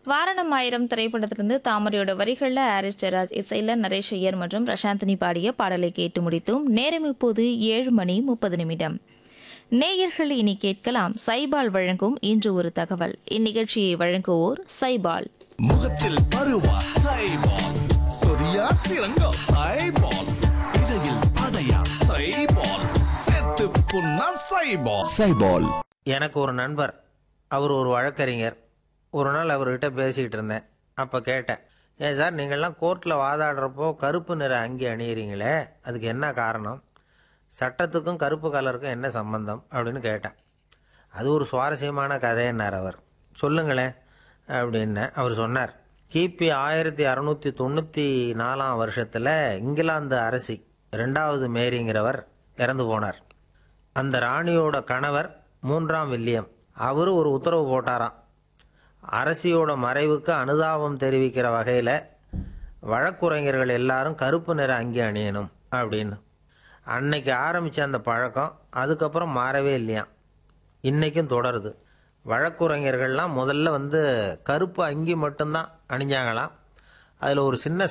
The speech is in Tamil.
வாரணம் ஆயிரம் திரைப்படத்திலிருந்து தாமரையோட வரிகளில் ஹாரிஸ் ஜெராஜ் இசையில் நரேஷ் ஐயர் மற்றும் பிரசாந்தினி பாடிய பாடலை கேட்டு முடித்தோம் நேரம் இப்போது ஏழு மணி முப்பது நிமிடம் நேயர்கள் இனி கேட்கலாம் சைபால் வழங்கும் இன்று ஒரு தகவல் இந்நிகழ்ச்சியை வழங்குவோர் சைபால் முகத்தில் பருவா சைபால் சொரியா சிறங்கா சைபால் இடையில் படையா சைபால் செத்து புண்ணா சைபால் சைபால் எனக்கு ஒரு நண்பர் அவர் ஒரு வழக்கறிஞர் ஒரு நாள் அவர்கிட்ட பேசிக்கிட்டு இருந்தேன் அப்போ கேட்டேன் ஏன் சார் நீங்கள்லாம் கோர்ட்டில் வாதாடுறப்போ கருப்பு நிற அங்கி அணியிறீங்களே அதுக்கு என்ன காரணம் சட்டத்துக்கும் கருப்பு கலருக்கும் என்ன சம்பந்தம் அப்படின்னு கேட்டேன் அது ஒரு சுவாரஸ்யமான கதைன்னார் அவர் சொல்லுங்களேன் அப்படின்னு அவர் சொன்னார் கிபி ஆயிரத்தி அறநூற்றி தொண்ணூற்றி நாலாம் வருஷத்தில் இங்கிலாந்து அரசி ரெண்டாவது மேரிங்கிறவர் இறந்து போனார் அந்த ராணியோட கணவர் மூன்றாம் வில்லியம் அவர் ஒரு உத்தரவு போட்டாராம் அரசியோட மறைவுக்கு அனுதாபம் தெரிவிக்கிற வகையில் வழக்குரைஞர்கள் எல்லாரும் கருப்பு நிற அங்கி அணியணும் அப்படின்னு அன்னைக்கு ஆரம்பித்த அந்த பழக்கம் அதுக்கப்புறம் மாறவே இல்லையாம் இன்றைக்கும் தொடருது வழக்குரைஞர்கள்லாம் முதல்ல வந்து கருப்பு அங்கி மட்டும்தான் அணிஞ்சாங்களாம் அதில் ஒரு சின்ன